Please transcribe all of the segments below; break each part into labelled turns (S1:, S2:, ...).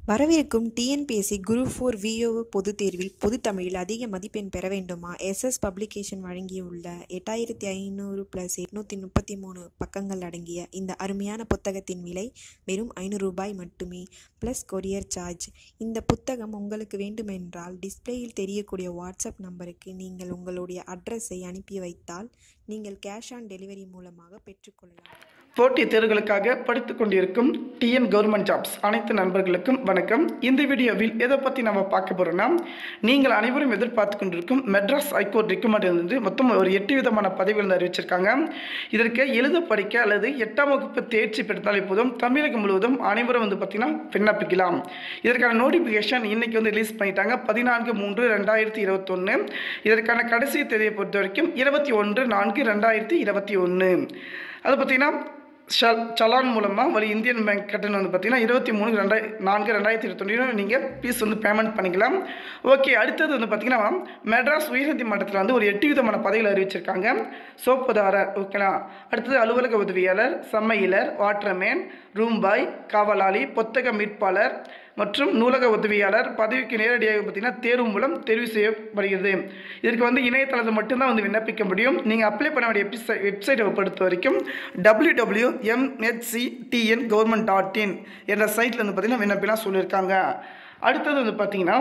S1: வரவிருக்கும் TNPSC group four VO பொதுத் தேர்வில் பொதுத் தமிழில் அதிக மதிப்பெண் பெற வேண்டுமா எஸ்எஸ் பப்ளிகேஷன் வழங்கியுள்ள எட்டாயிரத்தி ஐநூறு ப்ளஸ் எட்நூற்றி முப்பத்தி மூணு பக்கங்கள் அடங்கிய இந்த அருமையான புத்தகத்தின் விலை வெறும் ஐநூறு ரூபாய் மட்டுமே ப்ளஸ் கொரியர் சார்ஜ் இந்த புத்தகம் உங்களுக்கு வேண்டுமென்றால் டிஸ்பிளேயில் தெரியக்கூடிய வாட்ஸ்அப் நம்பருக்கு நீங்கள் உங்களுடைய அட்ரஸை அனுப்பி வைத்தால் நீங்கள் கேஷ் ஆன் டெலிவரி மூலமாக பெற்றுக்கொள்ளலாம்
S2: போட்டித் தேர்வுகளுக்காக படித்துக் கொண்டிருக்கும் டிஎன் கவர்மெண்ட் ஜாப்ஸ் அனைத்து நண்பர்களுக்கும் வணக்கம் இந்த வீடியோவில் எதை பற்றி நம்ம பார்க்க போகிறோம்னா நீங்கள் அனைவரும் எதிர்பார்த்து கொண்டிருக்கும் மெட்ராஸ் ஹைகோர்ட் ரெக்கமெண்ட் இருந்து மொத்தம் ஒரு எட்டு விதமான பதவிகள் வந்து அறிவிச்சிருக்காங்க இதற்கு எழுத படிக்க அல்லது எட்டாம் வகுப்பு தேர்ச்சி பெற்றாலே போதும் தமிழகம் முழுவதும் அனைவரும் வந்து பார்த்திங்கன்னா விண்ணப்பிக்கலாம் இதற்கான நோட்டிஃபிகேஷன் இன்னைக்கு வந்து ரிலீஸ் பண்ணிட்டாங்க பதினான்கு மூன்று ரெண்டாயிரத்தி இருபத்தொன்று இதற்கான கடைசி தேதியை பொறுத்த வரைக்கும் இருபத்தி ஒன்று நான்கு ரெண்டாயிரத்தி இருபத்தி ஒன்று அது பார்த்திங்கன்னா ஷல் சலான் மூலமாக வழி இந்தியன் பேங்க் கட்டணம் வந்து பார்த்தீங்கன்னா இருபத்தி மூணு ரெண்டாய் நான்கு ரெண்டாயிரத்தி இருபத்தொன்னு நீங்கள் ஃபீஸ் வந்து பேமெண்ட் பண்ணிக்கலாம் ஓகே அடுத்தது வந்து பார்த்தீங்கன்னா மெட்ராஸ் உயர்நீதிமன்றத்தில் வந்து ஒரு எட்டு விதமான பதவிகள் அறிவிச்சிருக்காங்க சோப்புதாரர் ஓகேங்களா அடுத்தது அலுவலக உதவியாளர் சமையலர் வாட்டர்மேன் ரூம்பாய் காவலாளி புத்தக மீட்பாளர் மற்றும் நூலக உதவியாளர் பதவிக்கு நேரடியாக பார்த்தீங்கன்னா தேர்வு மூலம் தெரிவு செய்யப்படுகிறது இதற்கு வந்து இணையதளத்தில் மட்டும்தான் வந்து விண்ணப்பிக்க முடியும் நீங்கள் அப்ளை பண்ண வேண்டிய வெப்சைட் வெப்சைட்டை பொறுத்த வரைக்கும் W W MHCTN government dot in என்ற சைட்டில் வந்து பார்த்தீங்கன்னா விண்ணப்பிலாம் சொல்லியிருக்காங்க அடுத்தது வந்து பார்த்தீங்கன்னா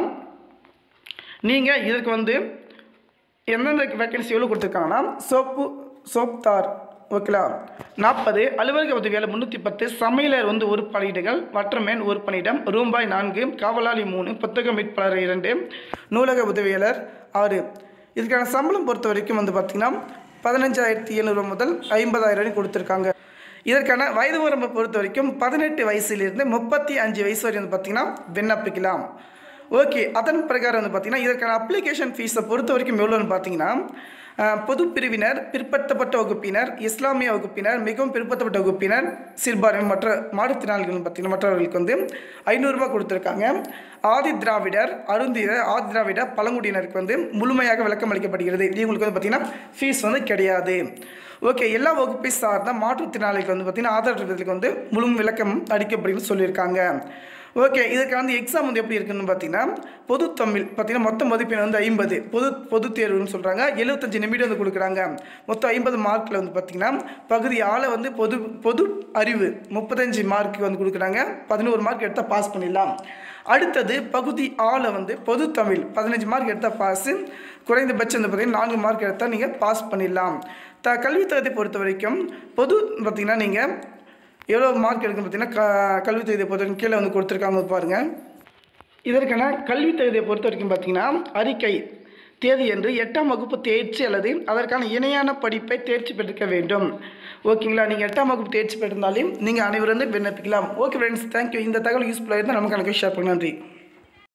S2: நீங்கள் இதற்கு வந்து எந்தெந்த வேக்கன்சி எவ்வளோ கொடுத்துருக்காங்கன்னா சோப்பு சோப்தார் ஓகேலா நாற்பது அலுவலக உதவியாளர் முந்நூற்றி பத்து சமையலர் வந்து ஒரு பணியிடங்கள் வட்டர்மேன் ஒரு பணியிடம் ரூம்பாய் நான்கு காவலாளி மூணு புத்தக மீட்பாளர் இரண்டு நூலக உதவியாளர் ஆறு இதுக்கான சம்பளம் பொறுத்த வரைக்கும் வந்து பார்த்திங்கன்னா பதினஞ்சாயிரத்தி எழுநூறு முதல் ஐம்பதாயிரம் வரை கொடுத்துருக்காங்க இதற்கான வயது வரம்பை பொறுத்த வரைக்கும் பதினெட்டு வயசுலேருந்து முப்பத்தி அஞ்சு வயசு வரை வந்து பார்த்திங்கன்னா விண்ணப்பிக்கலாம் ஓகே அதன் பிரகாரம் வந்து பார்த்திங்கன்னா இதற்கான அப்ளிகேஷன் ஃபீஸை பொறுத்த வரைக்கும் எவ்வளோன்னு பார்த்தீங்கன்னா பொது பிரிவினர் பிற்படுத்தப்பட்ட வகுப்பினர் இஸ்லாமிய வகுப்பினர் மிகவும் பிற்படுத்தப்பட்ட வகுப்பினர் சிறுபான்மை மற்ற மாற்றுத்திறனாளிகள் பார்த்திங்கன்னா மற்றவர்களுக்கு வந்து ஐநூறுரூவா கொடுத்துருக்காங்க ஆதி திராவிடர் அருந்தியர் ஆதி திராவிட பழங்குடியினருக்கு வந்து முழுமையாக விளக்கம் அளிக்கப்படுகிறது இவங்களுக்கு வந்து பார்த்திங்கன்னா ஃபீஸ் வந்து கிடையாது ஓகே எல்லா வகுப்பை சார்ந்த மாற்றுத்திறனாளிகளுக்கு வந்து பார்த்திங்கன்னா ஆதரவுக்கு வந்து முழு விளக்கம் அளிக்கப்படுகிறது சொல்லியிருக்காங்க ஓகே இதுக்கு வந்து எக்ஸாம் வந்து எப்படி இருக்குன்னு பார்த்தீங்கன்னா பொது தமிழ் பார்த்தீங்கன்னா மொத்த மதிப்பெண் வந்து ஐம்பது பொது பொது தேர்வுன்னு சொல்கிறாங்க எழுபத்தஞ்சு நிமிடம் வந்து கொடுக்குறாங்க மொத்தம் ஐம்பது மார்க்கில் வந்து பார்த்திங்கன்னா பகுதி ஆளை வந்து பொது பொது அறிவு முப்பத்தஞ்சு மார்க் வந்து கொடுக்குறாங்க பதினோரு மார்க் எடுத்தால் பாஸ் பண்ணிடலாம் அடுத்தது பகுதி ஆளை வந்து பொது தமிழ் பதினஞ்சு மார்க் எடுத்தால் பாஸு குறைந்தபட்சம் வந்து பார்த்திங்கன்னா நான்கு மார்க் எடுத்தால் நீங்கள் பாஸ் பண்ணிடலாம் த கல்வித்தகத்தை பொறுத்த வரைக்கும் பொது பார்த்திங்கன்னா நீங்கள் எவ்வளோ மார்க் எடுக்கும் பார்த்தீங்கன்னா க கல்வி தகுதியை பொறுத்த வரைக்கும் கீழே வந்து கொடுத்துருக்காங்க பாருங்கள் இதற்கான கல்வி தகுதியை பொறுத்த வரைக்கும் பார்த்தீங்கன்னா அறிக்கை தேதி என்று எட்டாம் வகுப்பு தேர்ச்சி அல்லது அதற்கான இணையான படிப்பை தேர்ச்சி பெற்றிருக்க வேண்டும் ஓகேங்களா நீங்கள் எட்டாம் வகுப்பு தேர்ச்சி பெற்றிருந்தாலும் நீங்கள் அனைவரும் வந்து விண்ணப்பிக்கலாம் ஓகே ஃப்ரெண்ட்ஸ் தேங்க்யூ இந்த தகவல் யூஸ்ஃபுல்லாக இருந்தால் நமக்கு எனக்கு ஷேர் பண்ண நன்றி